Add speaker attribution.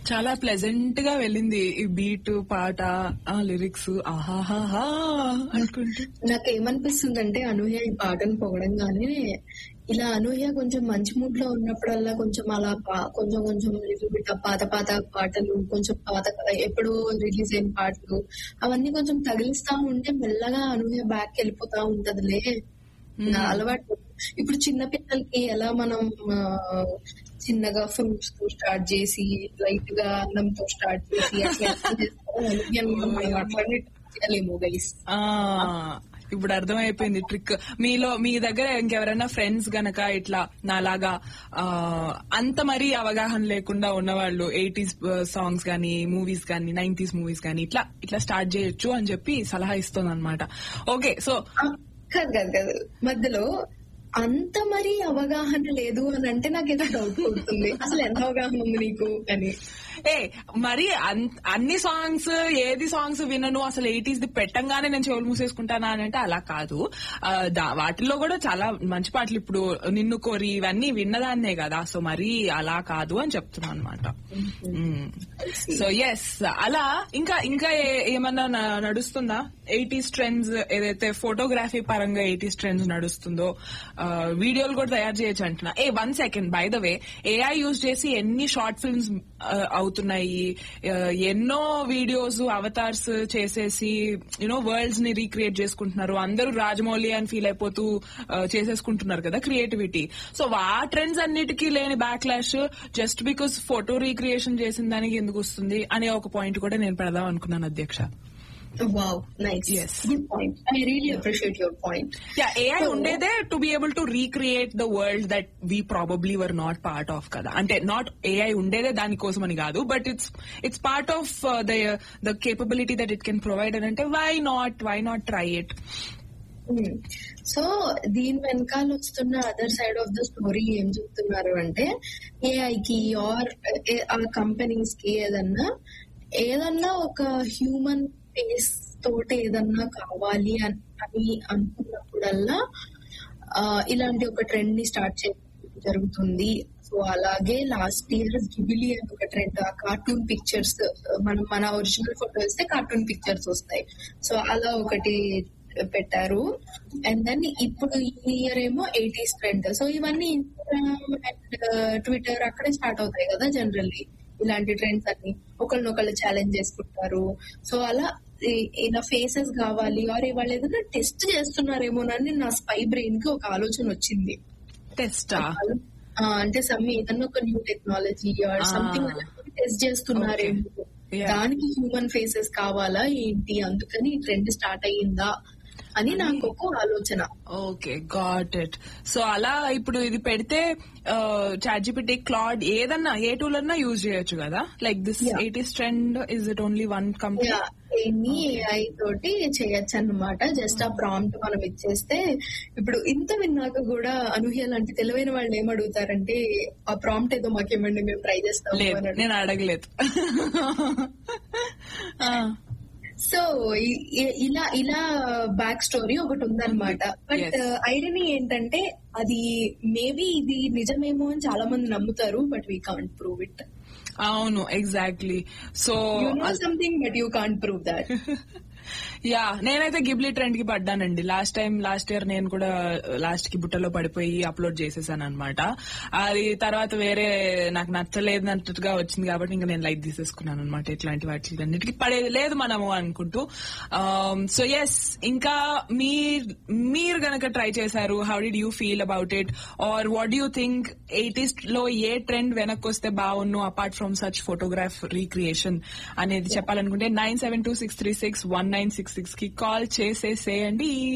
Speaker 1: చాలా ప్లెజెంట్ గా వెళ్ళింది ఈ బీట్ పాట ఆ లిరిక్స్ ఆహాహా అనుకుంటూ
Speaker 2: నాకు ఏమనిపిస్తుందంటే అనూహ్య ఈ పాటను పొగడంగానే ఇలా అనూహ్య కొంచెం మంచి మూడ్ లో ఉన్నప్పుడల్లా కొంచెం అలా పా- కొంచెం కొంచెం లిటిల్ బిట్ పాత పాత పాటలు కొంచెం పాత ఎప్పుడో రిలీజ్ అయిన పాటలు అవన్నీ కొంచెం తగిలిస్తా ఉంటే మెల్లగా అనూహ్య బ్యాక్ వెళ్ళిపోతా ఉంటదిలే నా అలవాటు ఇప్పుడు చిన్న పిల్లలకి ఎలా మనం ఆ, చిన్నగా ఫ్రూట్స్ తో స్టార్ట్ చేసి లైట్ గా అన్నంతో స్టార్ట్ చేసి అట్లా ఎట్లా చేస్తారో అనూహ్యని మనం అట్లనే చేయలేము గైస్
Speaker 1: ఆ ఇప్పుడు అర్థమైపోయింది ట్రిక్ మీలో మీ దగ్గర ఇంకెవరైనా ఫ్రెండ్స్ గనక ఇట్లా నాలాగా ఆ, అంత మరీ అవగాహన లేకుండా ఉన్నవాళ్ళు ఎయిటీస్ సాంగ్స్ గానీ మూవీస్ గానీ నైన్టీస్ మూవీస్ గానీ ఇట్లా ఇట్లా స్టార్ట్ చేయొచ్చు అని చెప్పి సలహా ఇస్తుంది అనమాట ఓకే సో
Speaker 2: ఆ, కాదు కాదు కాదు మధ్యలో అంత మరీ అవగాహన లేదు అని అంటే నాకు ఏదో డౌట్ కొడుతుంది అసలు ఎంత అవగాహన ఉంది నీకు అని
Speaker 1: ఏ మరి అన్- అన్ని సాంగ్స్ ఏది సాంగ్స్ వినను అసలు ఎయిటీస్ ది పెట్టంగానే నేను చెవులు మూసేసుకుంటానా అని అంటే అలా కాదు ఆ, దా- వాటిల్లో కూడా చాలా మంచి పాటలు ఇప్పుడు నిన్ను కోరి ఇవన్నీ విన్నదాన్నే కదా సో మరి అలా కాదు అని చెప్తున్నా అనమాట సో ఎస్ అలా ఇంకా ఇంకా ఏ- ఏమన్నా న- నడుస్తుందా ఎయిటీస్ ట్రెండ్స్ ఏదైతే ఫోటోగ్రఫీ పరంగా ఎయిటీస్ ట్రెండ్స్ నడుస్తుందో ఆ, వీడియోలు కూడా తయారు చేయొచ్చు అంటున్నా a one second by the way AI use చేసి ఎన్ని షార్ట్ ఫిల్మ్స్ అవుతున్నాయి ఆ, ఎన్నో వీడియోస్ అవతార్స్ చేసేసి యునో వరల్డ్స్ ని రీక్రియేట్ చేసుకుంటున్నారు అందరూ రాజమౌళి అని ఫీల్ అయిపోతూ ఆ, చేసేసుకుంటున్నారు కదా క్రియేటివిటీ సో ఆ ట్రెండ్స్ అన్నిటికీ లేని backlash just because photo recreation చేసిన దానికి ఎందుకు వస్తుంది అనే ఒక పాయింట్ కూడా నేను పెడదాం అనుకున్నాను అధ్యక్ష
Speaker 2: wow nice
Speaker 1: Yes.
Speaker 2: Good point I really appreciate your point
Speaker 1: yeah AI ఉండేదే to be able to recreate the world that we probably were not part of కదా అంటే నాట్ ఏఐ ఉండేదే దానికోసం అని కాదు but it's it's part of the the capability that it can provide అని అంటే why not why not try it
Speaker 2: so దీని వెనకాల వస్తున్న other side of the story ఏం చెప్తున్నారు అంటే ఏఐకి ఆర్ ఆ కంపెనీస్ కి ఏదన్నా ఏదన్నా ఒక హ్యూమన్ ఫేస్ తోటి ఏదన్నా కావాలి అన్- అని అనుకున్నప్పుడల్లా ఆ, ఇలాంటి ఒక ట్రెండ్ ని స్టార్ట్ చేయడం జరుగుతుంది సో అలాగే లాస్ట్ ఇయర్ గిబిలి అని ఒక ట్రెండ్ ఆ కార్టూన్ పిక్చర్స్ మనం మన ఒరిజినల్ ఫోటో ఇస్తే కార్టూన్ పిక్చర్స్ వస్తాయి సో అలా ఒకటి పెట్టారు అండ్ దెన్ ఇప్పుడు ఈ ఇయర్ ఏమో ఎయిటీస్ ట్రెండ్ సో ఇవన్నీ ఇన్స్టాగ్రామ్ అండ్ ట్విట్టర్ అక్కడే స్టార్ట్ అవుతాయి కదా జనరల్లీ ఇలాంటి ట్రెండ్స్ అన్ని ఒకళ్ళనొకళ్ళు ఛాలెంజ్ చేసుకుంటారు సో అలా ఈ- ఇలా ఫేసెస్ కావాలి ఆర్ వాళ్ళు ఏదైనా టెస్ట్ చేస్తున్నారేమోనని నా స్పై బ్రెయిన్ కి ఒక ఆలోచన వచ్చింది
Speaker 1: టెస్టా
Speaker 2: ఆ, అంటే సమ్ ఏదన్నా ఒక new technology or
Speaker 1: Ah.
Speaker 2: Something test చేస్తున్నారేమో
Speaker 1: Yeah.
Speaker 2: దానికి హ్యూమన్ ఫేసెస్ కావాలా ఏంటి అందుకని ఈ ట్రెండ్ స్టార్ట్ అయ్యిందా అని నాకు ఒక ఆలోచన
Speaker 1: ఓకే గాట్ ఇట్ సో అలా ఇప్పుడు ఇది పెడితే చాట్ జీపీటీ క్లాడ్ ఏదన్నా ఏ టూల్ అన్నా యూజ్ చేయొచ్చు కదా like this
Speaker 2: Yeah.
Speaker 1: Eighties trend is it only one company
Speaker 2: ఎన్ని ఏఐ తోటి చేయొచ్చు అనమాట జస్ట్ ఆ ప్రాంప్ట్ మనం ఇచ్చేస్తే ఇప్పుడు ఇంత విన్నాక కూడా అనూహ్య లాంటి తెలివైన వాళ్ళు ఏం అడుగుతారంటే ఆ ప్రాంప్ట్ ఏదో మాకేమండి మేము ట్రై చేస్తాము
Speaker 1: లేదు
Speaker 2: అని
Speaker 1: నేను అడగలేదు ఆ,
Speaker 2: సో ఇ- ఇ- ఇలా ఇలా బ్యాక్ స్టోరీ ఒకటి ఉందన్నమాట బట్
Speaker 1: Yes.
Speaker 2: ఐరనీ ఏంటంటే అది మేబీ ఇది నిజమేమో అని చాలా మంది నమ్ముతారు but we can't prove it
Speaker 1: అవును exactly so
Speaker 2: you know something but you can't prove that
Speaker 1: yeah నేనైతే గిబ్లీ ట్రెండ్ కి పడ్డానండి లాస్ట్ టైం లాస్ట్ ఇయర్ నేను కూడా లాస్ట్ కి బుట్టలో పడిపోయి అప్లోడ్ చేసేసాను అనమాట అది తర్వాత వేరే నాకు నచ్చలేదు అన్నట్టుగా వచ్చింది కాబట్టి ఇంకా నేను లైట్ తీసేసుకున్నాను అనమాట ఇట్లాంటి వాటి అన్నిటికీ పడేది లేదు మనము అనుకుంటూ సో ఎస్ ఇంకా మీ మీరు గనక ట్రై చేశారు how did you feel about it or what you think eighties లో ఏ ట్రెండ్ వెనక్కి వస్తే బాగున్ను apart from such photograph recreation అనేది చెప్పాలనుకుంటే nine seven two six three six one nine six six కి కాల్ చేసేసేయండి